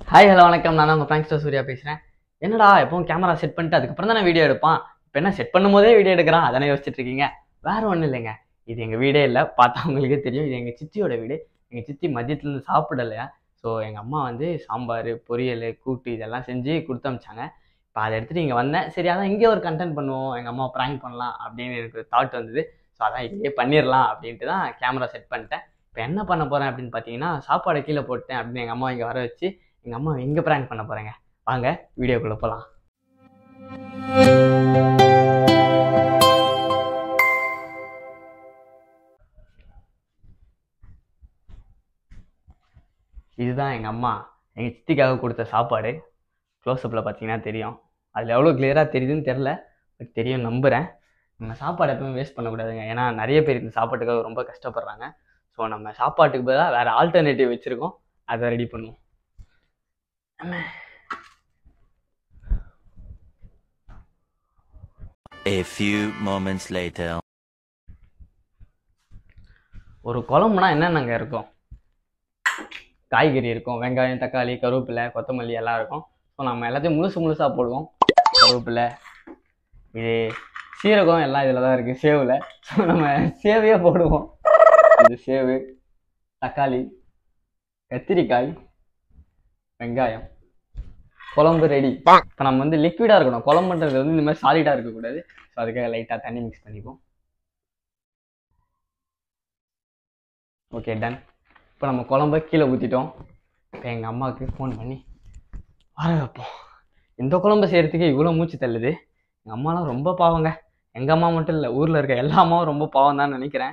Hi hello வணக்கம் நான் தான் உங்கள் பிராங்க்ஸ்டர் சூர்யா பேசுகிறேன் என்னடா எப்பவும் கேமரா செட் பண்ணிட்டு அதுக்கப்புறம் தானே வீடியோ எடுப்பான் இப்போ என்ன செட் பண்ணும்போதே வீடியோ எடுக்கிறான் அதானே யோசிச்சுட்டு இருக்கீங்க வேற ஒன்றும் இல்லைங்க இது எங்கள் வீடே இல்லை பார்த்தா உங்களுக்கே தெரியும் இது எங்கள் சித்தியோட வீடு எங்கள் சித்தி மதியத்துலேருந்து சாப்பிடலையா ஸோ எங்கள் அம்மா வந்து சாம்பார் பொரியல் கூட்டு இதெல்லாம் செஞ்சு கொடுத்து அமிச்சாங்க இப்போ அதை எடுத்துகிட்டு இங்கே வந்தேன் சரி அதான் இங்கே ஒரு கண்டென்ட் பண்ணுவோம் எங்கள் அம்மா ப்ராங்க் பண்ணலாம் அப்படின்னு எனக்கு தாட் வந்தது ஸோ அதான் இதையே பண்ணிடலாம் அப்படின்ட்டு தான் கேமரா செட் பண்ணிட்டேன் இப்போ என்ன பண்ண போகிறேன் அப்படின்னு பார்த்தீங்கன்னா சாப்பாடை கீழே போட்டேன் அப்படின்னு எங்கள் அம்மா இங்கே வர வச்சு எங்கள் அம்மா எங்கே ப்ராங்க் பண்ண போகிறேங்க வாங்க வீடியோக்குள்ளே போகலாம் இதுதான் எங்கள் அம்மா எங்கள் சித்திக்காக கொடுத்த சாப்பாடு க்ளோஸ்அப்பில் பார்த்தீங்கன்னா தெரியும் அதில் எவ்வளோ கிளியராக தெரியுதுன்னு தெரில பட் தெரியும் நம்புகிறேன் நம்ம சாப்பாடு எப்பவுமே வேஸ்ட் பண்ணக்கூடாதுங்க ஏன்னா நிறைய பேர் இந்த சாப்பாட்டுக்காக ரொம்ப கஷ்டப்படுறாங்க ஸோ நம்ம சாப்பாட்டுக்கு பதிலாக வேறு ஆல்டர்னேட்டிவ் வச்சுருக்கோம் அதை ரெடி பண்ணுவோம் A few moments later. ஒரு குழம்புனா என்னென்னங்க இருக்கும் காய்கறி இருக்கும் வெங்காயம் தக்காளி கருவேப்பிலை கொத்தமல்லி எல்லாம் இருக்கும் ஸோ நம்ம எல்லாத்தையும் முழுசு முழுசாக போடுவோம் கருவேப்பிலை இது சீரகம் எல்லாம் இதில் தான் இருக்குது சேவில் ஸோ நம்ம சேவையே போடுவோம் இது சேவு தக்காளி கத்திரிக்காய் வெங்காயம் குழம்பு ரெடி இப்போ நம்ம வந்து லிக்விடாக இருக்கணும் குழம்புன்றது வந்து இந்த மாதிரி சாலிடாக இருக்கக்கூடாது ஸோ அதுக்காக லைட்டாக தண்ணி மிக்ஸ் பண்ணிப்போம் ஓகே டன் இப்போ நம்ம குழம்ப கீழே ஊற்றிட்டோம் இப்போ எங்கள் அம்மாவுக்கு ஃபோன் பண்ணி வர வைப்போம் இந்த குழம்பு செய்கிறதுக்கே இவ்வளோ மூச்சு தள்ளுது எங்கள் அம்மாலாம் ரொம்ப பாவங்க எங்கள் அம்மா மட்டும் இல்லை ஊரில் இருக்க எல்லா அம்மாவும் ரொம்ப பாவம் தான் நினைக்கிறேன்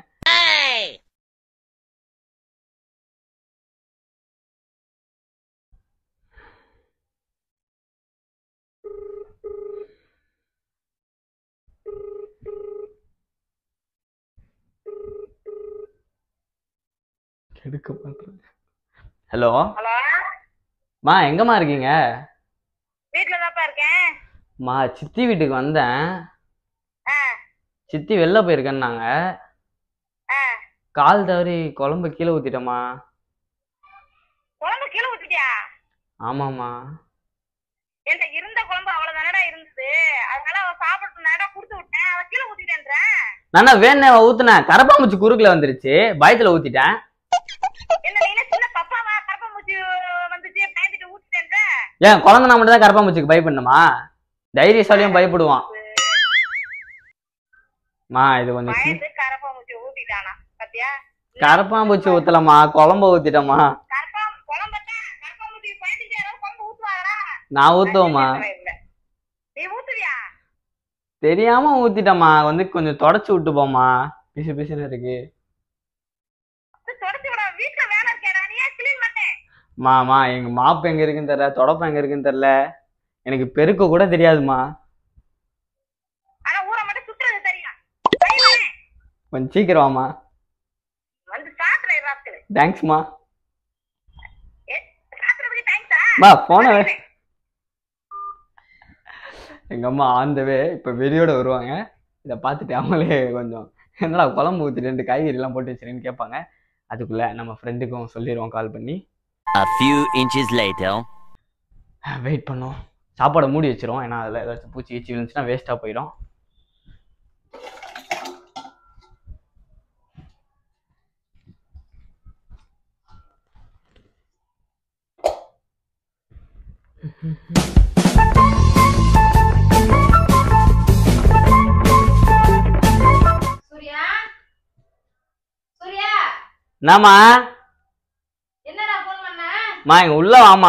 கெடுக்க மாட்டேன் ஹலோ ஹலோ மா எங்கம்மா இருக்கீங்க வீட்டில் தான்ப்பா இருக்கேன் மா சித்தி வீட்டுக்கு வந்தேன் ஆ சித்தி வெளில போயிருக்கேன்னாங்க ஆ கால் தவறி குழம்பு கீழே ஊத்திட்டேம்மா குழம்பு கீழே ஊத்திட்டியா ஆமாம்மா என்கிட்ட இருந்த குழம்பு அவ்வளவுதானடா இருந்தது அதனால அவ சாப்பிட்டு நேரா கொடுத்து விட்டேன் அவ கீழே ஊத்திட்டேன்றேன் நானா வேணே ஊத்துனேன் கரப்பாம்பூச்சி குறுக்குல வந்துருச்சு பயத்துல ஊத்திட்டேன் என்ன நீ என்ன சின்ன பப்பாவா கரப்பாம்பூச்சி வந்துச்சு பயந்துட்டு ஊத்திட்டேன்ற ஏன் குழந்தைனா மட்டும் தான் கரப்பாம்பூச்சிக்கு பயப்படணுமா தைரியசாலியும் பயப்படுவான் மா இது கொஞ்சம் சி- பயந்து கரப்பாம்பூச்சி ஊத்திட்டானா பாத்தியா கரப்பாம்பூச்சி ஊத்தலம்மா குழம்ப ஊத்திட்டேம்மா கரப்பா குழம்பத்தான் கரப்பாம்பூச்சி பயந்துட்டு யாராவது குழம்பு ஊத்துவாங்களா நான் ஊத்துவேம்மா நீ ஊத்துவியா தெரியாம ஊத்திட்டேம்மா வந்து கொஞ்சம் தொடச்சு விட்டு போம்மா பிசு பிசுன்னு இருக்கு தொடச்சு விட வீட்டுல வேலை இருக்கேடா நீ ஏன் கிளீன் பண்ணேன் மாமா எங்க மாப்பு எங்க இருக்குன்னு தெரியல தொடப்பம் எங்க இருக்குன்னு தெரியல எனக்கு பெருக்க கூட தெரியாதுமா ஆனா ஊரை மட்டும் சுத்துறது தெரியும் சரிதானே? கொஞ்சம் சீக்கிரம் வாமா வந்து சாத்துறேன் ராஸ்கல் தேங்க்ஸ்மா சாத்துறதுக்கு தேங்க்ஸா மா போன எங்க அம்மா ஆந்தவே இப்ப வெறியோட வருவாங்க இதை பார்த்துட்டு அவங்களே கொஞ்சம் என்னடா குழம்பு ஊற்றி ரெண்டு காய்கறி எல்லாம் போட்டு வச்சிருக்கேன்னு கேட்பாங்க அதுக்குள்ள நம்ம ஃப்ரெண்டுக்கும் சொல்லிடுவோம் கால் பண்ணி A few inches later. Wait பண்ணோம் சாப்பாடை மூடி வச்சிரும் ஏன்னா அதில் ஏதாச்சும் பூச்சி கீச்சி விழுந்துச்சுன்னா வேஸ்ட்டாக போயிடும் சூர்யா சூர்யா என்னம்மா என்னடா போன் பண்ண மா இங்க உள்ள வாமா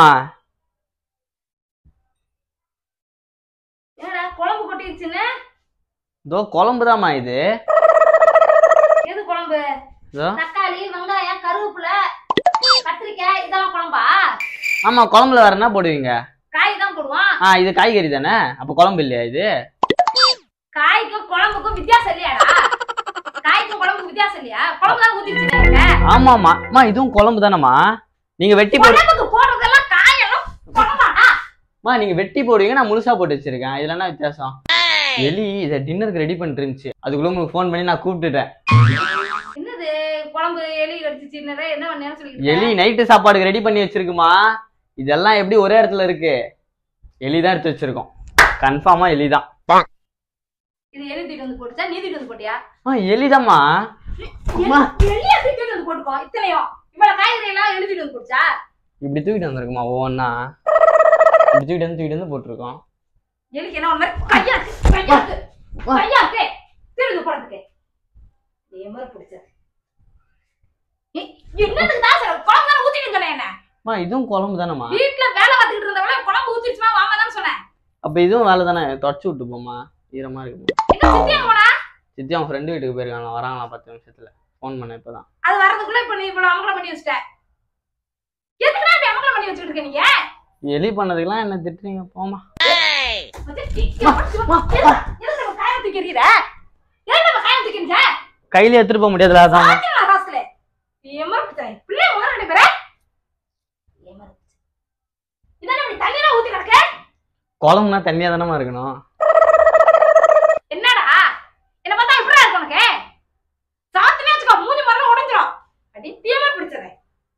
என்னடா குழம்பு கொட்டிடுச்சுன்னு இதோ குழம்புதாம்மா இது எது குழம்பு இதோ தக்காளி வெங்காயம் கருவேப்பிலை கத்திரிக்காய் இதெல்லாம் குழம்பா ஆமா குழம்புல வேற என்ன போடுவீங்க காய் தான் போடுவான் ஆ இது காய்கறி தானே அப்ப குழம்பு இல்லையா இது காய்க்கும் குழம்புக்கும் வித்தியாசம் இல்லையாடா காய்க்கும் குழம்புக்கும் வித்தியாசம் இல்லையா குழம்பு தான் ஊத்திடுச்சு ஆமாமா அம்மா இதுவும் குழம்பு தானேம்மா நீங்க வெட்டி போடு குழம்புக்கு போடுறதெல்லாம் காயெல்லாம் குழம்பாடா அம்மா நீங்க வெட்டி போடுவீங்க நான் முழுசா போட்டு வச்சிருக்கேன் இதுல என்ன வித்தியாசம் எலி இதை டின்னருக்கு ரெடி பண்ணிட்டு இருந்துச்சு அதுக்குள்ள உங்களுக்கு ஃபோன் பண்ணி நான் கூப்பிட்டுட்டேன் என்னது குழம்பு எலி கடிச்சிச்சு என்ன பண்ணேன்னு சொல்லி எலி நைட்டு சாப்பாடுக்கு ரெடி பண்ணி வச்சிருக்குமா இதெல்லாம் எப்படி ஒரே இடத்துல இருக்கு எலி தான் எடுத்து வச்சிருக்கோம் கன்ஃபார்மா எலி தான் இது எலி தூக்கிட்டு வந்து போட்டுச்சா நீ தூக்கிட்டு வந்து போட்டியா ஆ எலிதாம்மா அம்மா. எலியா தூக்கிட்டு வந்து போட்டுக்கோ இத்தனையும் இவ்வளவு காய்கறி எல்லாம் எலி தூக்கிட்டு வந்து போட்டுச்சா இப்படி தூக்கிட்டு வந்திருக்குமா ஒவ்வொன்னா இப்படி தூக்கிட்டு வந்து தூக்கிட்டு வந்து போட்டிருக்கோம் எலிக்கு என்ன ஒரு மாதிரி கையா இருக்கு, கையா இருக்கு கையா இருக்கு திருடு போறதுக்கு இதே மாதிரி பிடிச்சது ஏய், என்னதுக்கு தான் சார் குழம்பு தானே ஊத்திட்டு சொன்னேன் என்ன அம்மா இதுவும் குழம்பு தானேம்மா வீட்டுல வேலை பார்த்துக்கிட்டு இருந்தவள குழம்பு ஊத்திடுச்சுமா வாமா தான் சொன்னேன் அப்ப இதுவும் வேலை தானே தொடச்சு விட்டு போம்மா ஈரமா இருக்குமா என்ன சித்தியா போனா சித்தி அவன் ஃப்ரெண்டு வீட்டுக்கு போயிருக்காங்க வராங்களா பத்து நிமிஷத்துல ஃபோன் பண்ண இப்பதான் அது வரதுக்குள்ள இப்ப நீ இவ்வளவு அமங்கலம் பண்ணி வச்சிட்ட எதுக்குடா இப்படி அமங்கலம் பண்ணி வச்சுட்டு இருக்க நீங்க எலி பண்ணதுக்கெல்லாம் என்ன திட்டுறீங்க போமா எதுக்கு நம்ம காயம் தூக்கி எறிகிற? எதுக்கு நம்ம காயம் தூக்கி எறிஞ்ச? கையில எடுத்துட்டு போக முடியாதுல அதான் பாத்தீங்களா ராஸ்கலே? ஏமாத்துறேன். பிள்ளைய முதல்ல ரெண்டு பேரை. ஏமாத்து. இதானே இப்படி தண்ணியெல்லாம் ஊத்தி கிடக்கு? குழம்புனா தண்ணியா தானமா இருக்கணும் என்னடா என்ன பார்த்தா இப்படிடா இருக்கு உனக்கு சாத்துனே வச்சுக்கோ மூஞ்சி மரம் உடைஞ்சிரும் அடி தீமை பிடிச்சது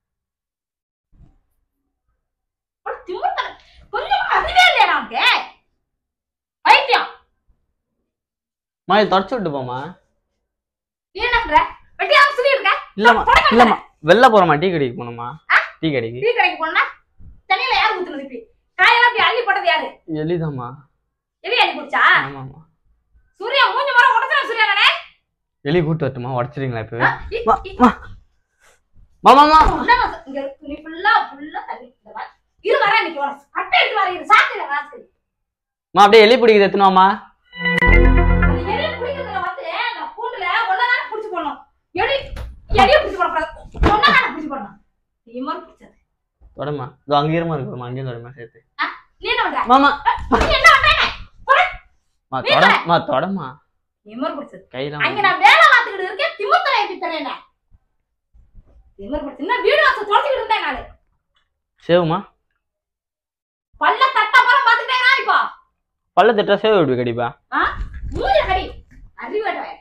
திமுத்தல கொஞ்சம் அதுவே இல்லையா நமக்கு வைத்தியம் மா இது தொடச்சு விட்டு போமா நீ என்ன பண்ற வெட்டியாம சொல்லி இருக்க இல்லம்மா இல்லம்மா வெளில போறோமா டீ கடைக்கு போகணுமா டீ கடைக்கு டீ கடைக்கு போனா தண்ணியில யார் ஊத்துனது இப்படி காயெல்லாம் இப்படி அள்ளி போட்டது யாரு எலிதாம்மா எலி அள்ளி குடிச்சா ஆமாம்மா சூர்யா மூஞ்சி மரம் உடச்சிடும் சூர்யா நானே எலி கூட்டு வரட்டுமா உடச்சிருங்களா இப்பவே ஆ, இ- வா, இ- வா. மாமாமா உன்னமா ச- இங்க இரு, நீ ஃபுல்லா ஃபுல்லா தண்ணி இந்த வா. இரு வரேன் இன்னைக்கு வரேன் கட்டை எடுத்து வரேன் இரு சாத்திர ராஸ்கல் மா அப்படியே எலி பிடிக்குது எத்தணுவாமா அந்த எலி பிடிக்கிறதுல வந்து நான் கூண்டுல ஒன்னதானே பிடிச்சு போடணும் எலி எலிய பிடிச்சு போடக்கூடாது ஒன்னதானே பிடிச்சு போடணும் நீ மாதிரி பிடிச்சது தொடமா இதோ அங்க ஈரமா இருக்குமா அங்கேயும் தொடமா சேர்த்து ஆ, நீ என்ன பண்ற மாமா நீ என்ன பண்ற போட மா தொடமா தொடமா நீ மாதிரி பிடிச்சது கையில அங்க நான் வேலை பார்த்துக்கிட்டு இருக்கேன் திமுத்தலை எப்படி தரேன் திமுறை பிடிச்சது இன்னும் வீடு வாசல் தொலைச்சிக்கிட்டு இருந்தேன் நானு சேவுமா பல்ல தட்ட மரம் பார்த்துக்கிட்டே இப்போ பல்ல திட்டா சேவு எப்படி கடிப்பா மூஞ்ச கடி அறிவேட்டவன்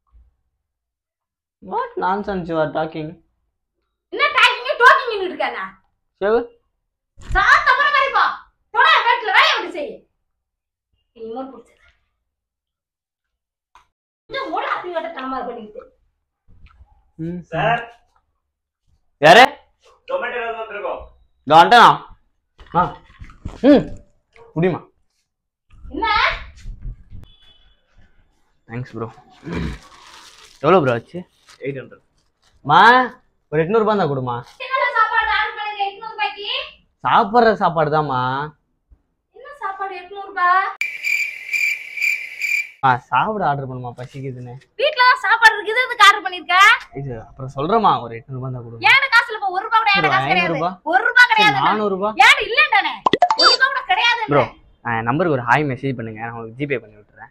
what nonsense you are talking என்ன டாக்கிங்க டோக்கிங் இருக்கானா சேவு சாத்த மரம் மாதிரிப்பா தொட வீட்டுல வேலையை விட்டு செய்ய இனிமேல் பிடிச்சது கொஞ்சம் கூட அறிவேட்டத்தனமா பண்ணிக்கிட்டு ம். சார் யாரு டொமேட்டோ ஏதாவது வந்திருக்கோம் இதோ வந்துட்டேனா ஆ ம் குடிமா என்ன தேங்க்ஸ் ப்ரோ எவ்வளோ ப்ரோ ஆச்சு எயிட் ஹண்ட்ரட் மா ஒரு எட்நூறுபா தான் கொடுமா என்னடா சாப்பாடு ஆர்டர் பண்ணுங்க எட்நூறு ரூபாய்க்கு சாப்பிட்ற சாப்பாடு தான்மா என்ன சாப்பாடு எட்நூறு ரூபாய் ஆ சாப்பிட ஆர்டர் பண்ணுமா பசிக்குதுன்னு வீட்ல தான் சாப்பாடு இருக்குது இதுக்கு ஆர்டர் பண்ணிருக்க இது அப்புறம் சொல்றேம்மா ஒரு எட்நூறுபா தான் கொடுமா ஏன்டா காசு இல்ல ஒரு ரூபாய் கூட ஏன்டா காசு கிடையாது ஐநூறுபா? ஒரு ரூபாய் கிடையாது நானூறுபா ஏன் இல்லன்றானே ஒரு ரூபாய் கூட கிடையாது ப்ரோ என் நம்பருக்கு ஒரு ஹாய் மெசேஜ் பண்ணுங்க நான் உங்களுக்கு ஜிபே பண்ணி விட்டுறேன்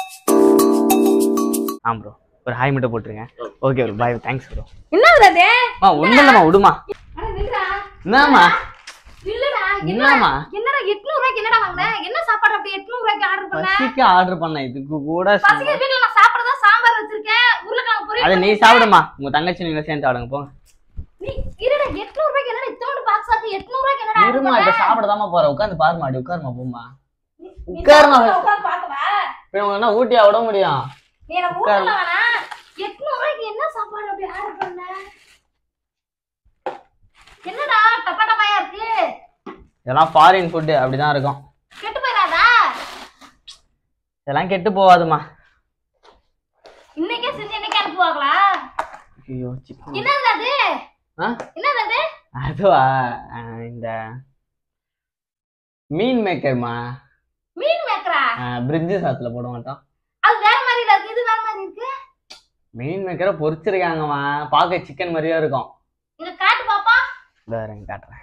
ஆ ப்ரோ ஒரு ஹாய் மட்டும் போட்டுருங்க okay bro bye thanks bro என்னது அது ஆ ஒன்றும் இல்லைம்மா விடுமா அட நில்லுடா என்னம்மா இல்லடா என்னடா என்னம்மா என்னடா 800 ரூபாய்க்கு என்னடா வாங்குன என்ன சாப்பாடு அப்படி 800 ரூபாய்க்கு ஆர்டர் பண்ண பசிக்கு ஆர்டர் பண்ண இதுக்கு கூட பசிக்க வீட்ல நான் சாப்பிடுறதா சாம்பார் வச்சிருக்கேன் உருளைக்கிழங்கு அதை பொரியல் நீ சாப்பிடுமா உங்க தங்கச்சி நீங்க சேர்ந்து சாப்பிடுங்க போங்க நீ இருடா 800 ரூபாய்க்கு என்னடா இத்தோண்டு பாக்ஸ் ஆக்கு 800 ரூபாய்க்கு என்னடா order இருமா பண்ண? இப்ப சாப்பிடதாமா போறேன் உட்காந்து பாருமா அடி உட்காருமா போமா நீ- நீ உட்காருமா. சாப்பிடுறத உட்கார்ந்து பார்க்கவா? இப்போ உங்களுக்கு என்ன ஊட்டியா விட முடியும் நீ எனக்கு ஊட்டல வேணா 800 ரூபாய்க்கு என்ன சாப்பாடு அப்படி ஆர்டர் பண்ண என்னடா டப்பா டப்பாயா இருக்கு இதெல்லாம் ஃபாரின் ஃபுட்டு அப்படிதான் இருக்கும் கெட்டு போயிடாதா இதெல்லாம் கெட்டு போகாதுமா இன்னைக்கே செஞ்சு இன்னைக்கு அனுப்புவாங்களா ஐயோ சிக்கன் என்னது அது ஆ என்னது அது அதுவா ஆ, இந்த மீன் மேக்கர்மா மீன் மேக்கரா பிரிஞ்சு சாத்துல போட மாட்டோம் அது வேற மாதிரி இல்ல இருக்கு இது வேற மாதிரி இருக்கு மீன் மேக்கரை பொரிச்சிருக்காங்கம்மா பார்க்க சிக்கன் மாதிரியே இருக்கும் இங்க காட்டு பாப்பா இதோ இருங்க காட்டுறேன்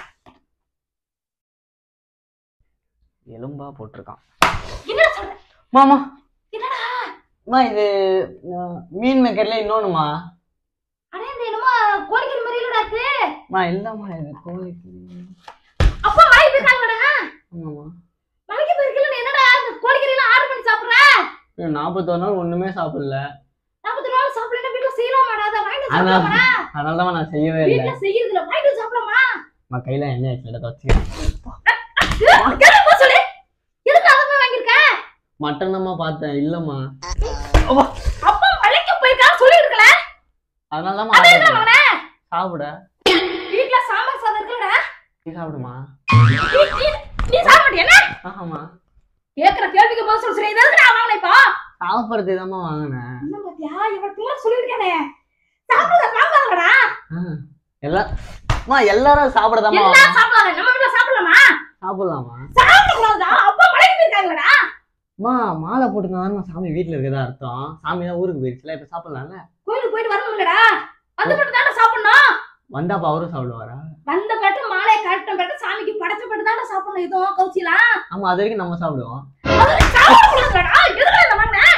எலும்பா போட்டிருக்கான் என்னடா சொல்ற மாமா என்னடா அம்மா இது ஆ, மீன் மேக்கர்ல இன்னொன்னுமா அடே இந்த என்னமோ கோழிக்கறி மாதிரி இல்லடா இருக்கு அம்மா இல்லம்மா இது கோழிக்கு அப்பா வாய் போயிருக்காங்கடா ஆமாம்மா மலைக்கு போயிருக்கல நீ என்னடா இந்த கோழிக்கறி எல்லாம் ஆர்டர் பண்ணி சாப்பிடுற ஐயோ, நாற்பத்தொரு நாள் ஒண்ணுமே சாப்பிடல நாற்பத்தி நாள் சாப்பிடலாம் வீட்டுல செய்யலாமாடா அதை வாங்கிட்டு ஆனா- சாப்பிடலாமாடா அதனால தான் நான் செய்யவே இல்லை வீட்டுல செய்யறதுல வாங்கிட்டு சாப்பிடலாமா அம்மா கையில என்ன ஆக்சிடென்ட் வச்சுக்கிறேன் கேட்டு போ சொல்லு எதுக்கு அதை போய் வாங்கியிருக்க மட்டன் தான்மா பார்த்தேன் இல்லம்மா அப்பா மலைக்கு போயிருக்கான்னு சொல்லி இருக்கல அதனால தான் அது என்ன வாங்கின சாப்பிட வீட்ல சாம்பார் சாதம் இருக்குல்லடா நீ சாப்பிடுமா நீ- நீ- நீ சாப்பிட மாட்டியா ஆமா கேக்குற கேள்விக்கு பதில் சொல்ல சொல்லி எதுக்கு நான் வாங்கினேன் இப்போ சாப்பிட்றது தான்மா வாங்கினேன் என்ன பாத்தியா இவன் திமிர சொல்லிருக்கானே சாப்பிடுறத வாங்காதடா ஆ, எல்லாம் அம்மா எல்லாரும் சாப்பிடதாம்மா எல்லாம் சாப்பிடாத நம்ம வீட்ல சாப்பிடலாமா சாப்பிடலாமா சாப்பிட கூடாதா அப்பா மலைக்கு போயிருக்காங்கடா அம்மா மாலை போட்டுருந்தா சாமி வீட்டுல இருக்கதா அர்த்தம் சாமி தான் ஊருக்கு போயிருச்சுல இப்ப சாப்பிடலாம்ல கோயிலுக்கு போயிட்டு வரணும்லடா வந்து மட்டும் தானே சாப்பிடணும் வந்தா அப்ப அவரும் சாப்பிடுவாரா வந்த பட்டு மாலையை கரெக்டம் பட்டு சாமிக்கு படைச்ச பட்டு தானே சாப்பிடணும் இதுவும் கவுச்சிலாம் ஆமா அது வரைக்கும் நம்ம சாப்பிடுவோம் அது சாப்பிட கூடாதுடா எதுக்கு இதை வாங்கின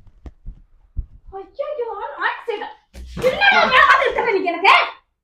ஐயோ ஆட் சைடு என்னடா வேலை இருக்கிற நீ எனக்கு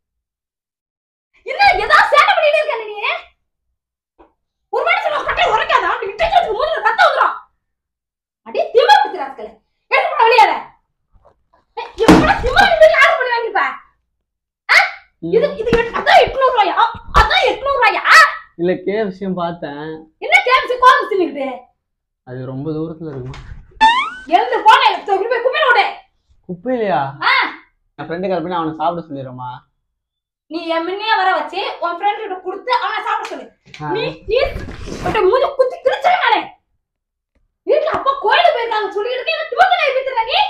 என்ன ஏதாவது சேட்டை பண்ணிட்டே இருக்க நீ ஒரு மனுஷன் கட்டை உரைக்காதா நீ விட்டு மூஞ்சில ரத்தம் வந்துரும் அடி திமா பிடிச்சிராஸ்களே எடுத்து போட வெளியாத எவ்வளவு திமா நீ வீட்டுல ஆர்டர் பண்ணி வாங்கிப்பா இது இது எட்டு- அதான் எட்நூறு ரூபாயா அதான் எட்நூறு ரூபாயா இல்ல கே விஷயம் பார்த்தேன் என்ன கேப்சி கோபம் தின்னுக்கிட்டு அது ரொம்ப தூரத்துல இருக்கும் எழுந்து போனேன் போய் குப்பையில விடு குப்பையிலையா ஆ. என் ஃப்ரெண்டு கால் பண்ணி அவனை சாப்பிட சொல்லிடுறோமா நீ என் முன்னே வர வச்சு உன் ஃப்ரெண்ட் கிட்ட கொடுத்து அவனை சாப்பிட சொல்லு நீ நீ உன்கிட்ட மூஞ்சி குத்தி கிழிச்சிரு நானே வீட்டுல அப்பா கோயிலுக்கு போயிருக்காங்க சொல்லிட்டு இருக்கேன் எனக்கு துவக்கலை வீட்டுல நீ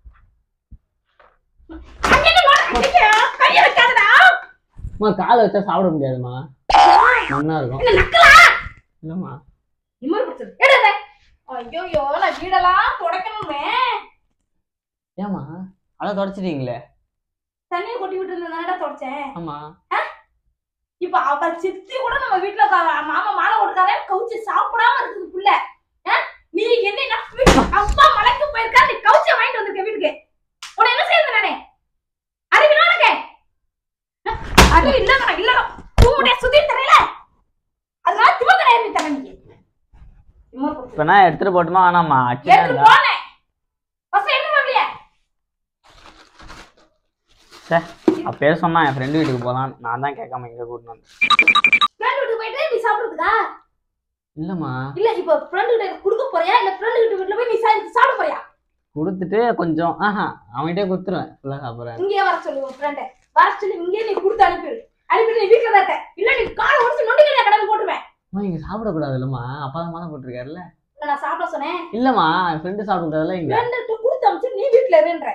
அங்க என்ன நோட- ஐயா, கைய வைக்காதடா அம்மா காலை வச்சா சாப்பிட முடியாதுமா மண்ணா இருக்கும் என்ன நக்கலா இல்லம்மா இம்மர் பிடிச்சது எடுங்க ஐயோ நான் வீடெல்லாம் துடைக்கணுமே ஏமா அதை தொடச்சிட்டீங்களே தண்ணியை கொட்டி விட்டு இருந்தேன் தொடச்சேன் ஆமா இப்ப அவ சித்தி கூட நம்ம வீட்டுல உட்கார- மாமா மாலை கொடுக்காத கவுச்சி சாப்பிடாம இருக்குது புள்ள ஆ? நீ என்ன நான் வீட்டு- அப்பா மலைக்கு போயிருக்கா நீ கவுச்ச வாங்கிட்டு வந்திருக்க வீட்டுக்கு உன்னை என்ன செய்யறது நானே அறிவினா உனக்கு ஆ? அறிவு இல்ல இல்ல கூமுடைய சுத்தி தெரியல அதனால திமுக ஏறி தர நீ திமிரு பிடிச்சது. இப்ப நான் எடுத்துட்டு போட்டுமா வேணாமா அச்சனா எடுத்து இல்ல போனேன் ஃபர்ஸ்ட் எடுத்து வரலையே சே அப்பயே சொன்னா என் ஃப்ரெண்டு வீட்டுக்கு போலாம் நான் தான் கேட்காம இங்க கூட்டிட்டு வந்தேன் ஃப்ரெண்ட் வீட்டுக்கு போயிட்டு நீ சாப்பிடுறதுக்கா இல்லம்மா இல்ல இப்ப ஃப்ரெண்ட் கிட்ட கொடுக்க போறியா இல்ல ஃப்ரெண்ட் கிட்ட வீட்டுல போய் நீ சா- சாப்பிட போறியா கொடுத்துட்டு கொஞ்சம் ஆஹா அவன்கிட்டே கொடுத்துருவேன் ஃபுல்லா சாப்பிட்றேன் இங்கே வர சொல்லு உன் ஃப்ரெண்ட வர சொல்லி இங்கே நீ கொடுத்து அனுப்பிடு அனுப்பிட்டு நீ வீட்டுல தான் இருக்க இல்ல நீ காலை உடச்சு நொண்டிக்கிறத கடமை போட்டுருவேன் அம்மா இங்க சாப்பிடக்கூடாது இல்லம்மா அப்பா தான் மாலை போட்டிருக்காருல்ல இல்ல, நான் சாப்பிட சொன்னேன் இல்லம்மா என் ஃப்ரெண்டு சாப்பிடக்கூடாதுல்ல இங்க ஃப்ரெண்டு கொடுத்து அனுப்பிச்சு நீ வீட்டுல இருன்ற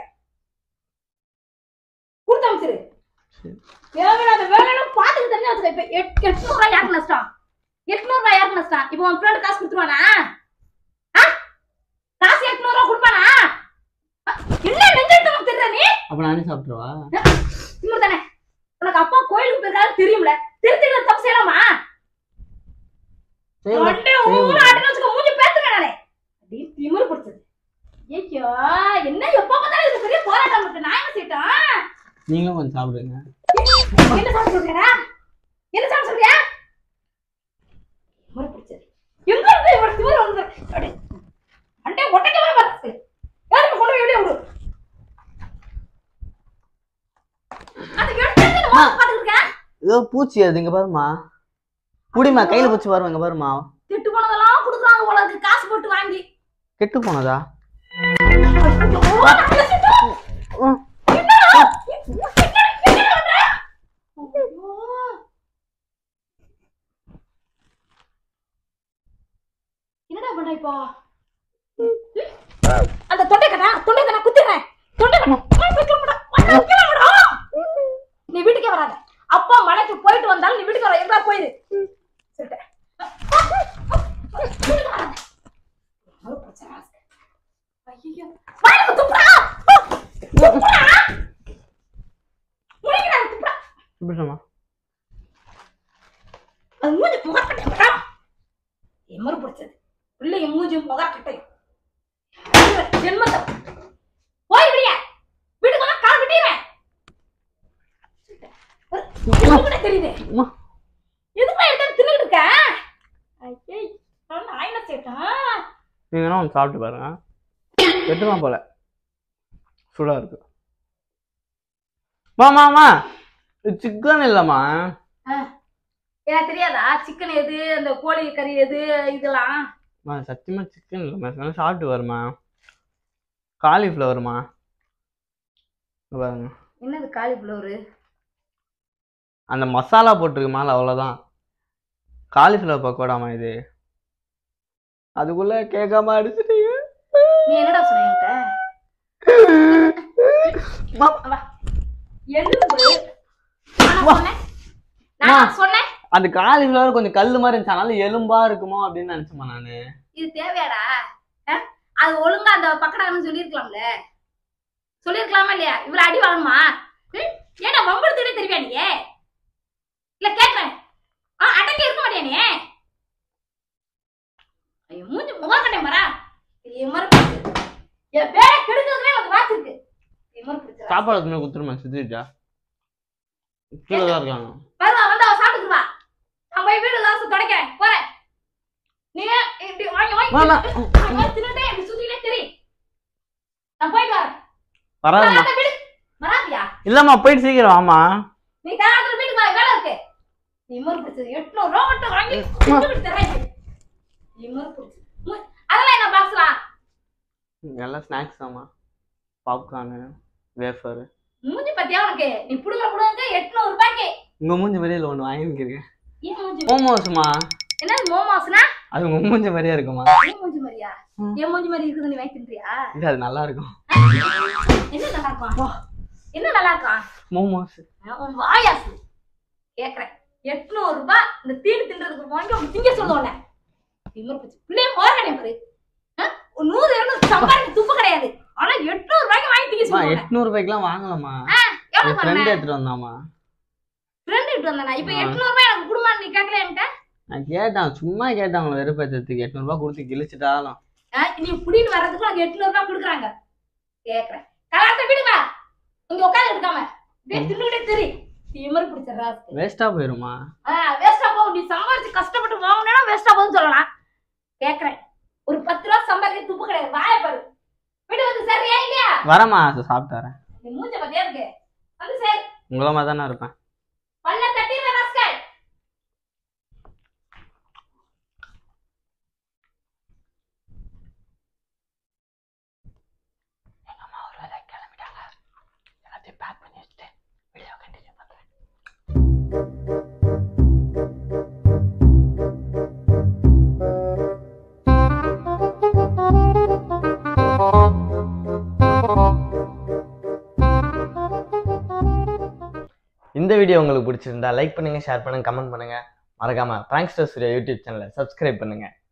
கொடுத்து அனுப்பிச்சிரு தேவையில்லாத வேலையெல்லாம் பாத்துக்கு தனியா வச்சுக்க இப்ப எட்- எட்நூறு ரூபாய் யாருக்கு நஷ்டம் எட்நூறு ரூபாய் யாருக்கு நஷ்டம் இப்போ உன் ஃப்ரெண்டு காசு கொடுத்துருவானா ஆ? காசு எட்நூறு ரூபாய் கொடுப்பானா அ, என்ன நெஞ்செடுத்து தெரியுற நீ அப்ப நானே சாப்பிட்டுருவா திமிரு தானே உனக்கு அப்பா கோயிலுக்கு போயிருக்காரு தெரியும்ல திருத்திட்டு தப்பு செய்யலாமா சரி, மண்டே சரி. ஊர ஆட்டுன்னு வச்சுக்க மூஞ்சி பேத்துங்க நானே அப்படி திமிரு பிடிச்சது ஐயோ என்ன எப்ப பார்த்தாலும் இது பெரிய போராட்டம் இருக்கு நான் என்ன செய்யட்டும் நீங்களும் கொஞ்சம் சாப்பிடுங்க என்ன சாப்பிட சொல்றியா என்ன சாப்பிட சொல்றியா திமிரு பிடிச்சது எங்க இருந்து இவ்வளவு திமிரு வந்து அப்படி மண்டே ஒட்டைக்கவே பார்த்து யாருக்கு கொண்டு போய் வெளியே விடு அது எடுத்து பார்த்துட்டு இருக்கேன் ஏதோ பூச்சி அது இங்க பாருமா புடிமா கையில பூச்சி பாருங்க இங்க பாருமா திட்டு போனதெல்லாம் கொடுக்குறாங்க போல இருக்கு காசு போட்டு வாங்கி கெட்டு போனதா ஐயோ, நான் பேசிட்டேன். ம். என்னடா? என்ன- என்ன பண்ற? ஐயோ. என்னடா பண்ற இப்போ அந்த தொண்டை கட்டா தொண்டை கட்டா குத்திடுறேன் தொண்டை கட்டா நீ வீட்டுக்கே வராத அப்பா மலைக்கு போயிட்டு வந்தாலும் நீ வீட்டுக்கு வர எங்கடா போயிரு சொல்லிட்டேன் வீட்டுக்கு வராத. ஒரு பிரச்சனை இருக்கு. ஐயையோ. வாயில துப்புடா. துப்புடா. முழிக்கிறா, துப்புடா. இப்படிமா அது மூஞ்சி முகக்கட்டை எமரு பிடிச்சது பிள்ளைங்க மூஞ்சி முகக்கட்டை ஜென்மத்தை போய் விடிய வீட்டுக்கு வந்தா கால் விட்டிடுறேன் கூட தெரியுது அம்மா. எதுக்கு எடுத்து தின்னுட்டு இருக்க ஐயே நான் என்ன செய்யட்டேன் நீங்க வேணா ஒன்று சாப்பிட்டு பாருங்க எட்டுமா போல சூடா இருக்கு மாமாமா இது சிக்கன் இல்லம்மா ஆ. எனக்கு தெரியாதா சிக்கன் எது அந்த கோழி கறி எது இதெல்லாம் மா சத்தியமா சிக்கன் இல்லைம்மா இதெல்லாம் சாப்பிட்டு வருமா காலிஃப்ளவருமா இங்க பாருங்க என்னது காலிஃப்ளவரு அந்த மசாலா போட்டிருக்கு மேலே அவ்வளோதான் காலிஃப்ளவர் பக்கோடாமா இது அதுக்குள்ள கேட்காம அடிச்சிட்டீங்க நீ என்னடா சொன்ன என்கிட்ட வா. எலும்பு நான் சொன்னேன் நான் சொன்னேன் அந்த காலிஃப்ளவர் கொஞ்சம் கல் மாதிரி இருந்துச்சு அதனால எலும்பா இருக்குமோ அப்படின்னு நினைச்சேம்மா நானு இது தேவையாடா அஹ்? அது ஒழுங்கா அந்த பக்கடான்னு சொல்லியிருக்கலாம்ல சொல்லியிருக்கலாமா இல்லையா இவ்வளவு அடி வாங்கணுமா ம்? ஏன்டா வம்பெடுத்துக்கிட்டே தெரிவியா நீ இல்ல கேக்குறேன் ஆ அடக்கி இருக்க மாட்டியா நீ ஐயோ மூஞ்சி முகக்கட்டை மரா இது மாதிரி பிடிச்சு. என் பேரை கெடுக்கிறதுலே எனக்கு வாச்சு இருக்கு இது மாதிரி பிடிச்சிடா. சாப்பாடு எடுத்துன்னு கொடுத்துருமா சித்திட்டா கீழே தான் இருக்காங்க வருவா வந்து அவ சாப்பிட்டுக்குவா நான் போய் வீடு காசு தொடக்கிறேன் போறேன் நீங்க இப்படி வாங்கி வாங்கி வேணாம். வாங்கி வாங்கி தின்னுட்டே இப்படி சுத்திட்டே சரி நான் போயிட்டு வரேன் வராதுமா வராத வீடு வராதியா இல்லம்மா போயிட்டு சீக்கிரம் வாமா நீ காலத்துல வீட்டுக்கு வர வேலை இருக்கு இமர் பிடிச்சது எட்நூறு ரூபா மட்டும் வாங்கி தின்னுட்டு தரேன் இமர் பிடிச்சது மு- அதெல்லாம் என்ன பாக்ஸ்லாம் எல்லாம் ஸ்நாக்ஸ் தாம்மா பாப்கார்னு வேஃபர் மூஞ்சி பத்தியா உனக்கு நீ புடுங்க புடுங்க எட்நூறு ரூபாய்க்கு உங்க மூஞ்சி மாதிரியே ஒன்று வாங்கியிருக்கேன் ஏன் மூஞ்சி மோமோஸ்மா என்னது மோமோஸ்னா அது உங்க மூஞ்சி மாதிரியே இருக்குமா ஏன் மூஞ்சி மாதிரியா ம். ஏன் மூஞ்சி மாதிரி இருக்குது நீ வாங்கி தின்றியா இது அது நல்லா இருக்கும் என்ன நல்லா இருக்கும் என்ன நல்லா இருக்கும் மோமோஸ் உன் வாயாசு கேக்குறேன் எட்நூறு ரூபாய் இந்த தீனி தின்றதுக்கு வாங்கி உங்க திங்க சொல்லுவோம்ல திமிரு பிடிச்சு பிள்ளைய மோரகடை பாரு ஆ? ஒரு நூறு இருந்து சம்பாதிக்க துப்பு கிடையாது ஆனா எட்நூறு ரூபாய்க்கு வாங்கி திங்க சொல்லுவாங்க எட்நூறு ரூபாய்க்குலாம் வாங்கலாமா எவ்வளவு என் பண்ண ஃப்ரெண்ட் எடுத்துட்டு வந்தாமா ஃப்ரெண்ட் கிட்ட வந்தானா இப்ப ஆ. எட்நூறு ரூபாய் எனக்கு குடுமா நீ கேட்கல என்கிட்ட நான் கேட்டேன் சும்மா கேட்டேன் அவங்களை வெறுப்பேற்றத்துக்கு எட்நூறுபா கொடுத்து கிழிச்சிட்டாலும் ஆ, நீ புடின்னு வர்றதுக்கு எனக்கு எட்நூறு ரூபாய் கொடுக்குறாங்க கேக்குறேன் கலாத்த விடுங்க இங்க உட்காந்து எடுக்காம அப்படியே தின்னுகிட்டே தெரி திமிரு பிடிச்ச ராஸ்க்கு வேஸ்டா போயிருமா வேஸ்டா போகும் நீ சம்பாதிச்சு கஷ்டப்பட்டு வாங்கினா வேஸ்டா போகும்னு சொல்லலாம் கேக்குறேன் ஒரு பத்து ரூபா சம்பாதிக்க துப்பு கிடையாது வாய பாரு வீடு வந்து சரியா இல்லையா வரமா சாப்பிட்டாரேன் நீ மூஞ்ச பத்தியா இருக்கு வந்து சரி உங்கள மாதிரி தானே இருப்பேன் பல்ல தட்டிடுற ராஸ்கல் எல்லாத்தையும் பேக் பண்ணி வச்சுட்டு வீடியோ கண்டினியூ பண்ணுறேன் இந்த வீடியோ உங்களுக்கு பிடிச்சிருந்தா லைக் பண்ணுங்க ஷேர் பண்ணுங்க கமெண்ட் பண்ணுங்க மறக்காம பிராங்க்ஸ்டர் சூர்யா யூடியூப் சேனலை சப்ஸ்கிரைப் பண்ணுங்க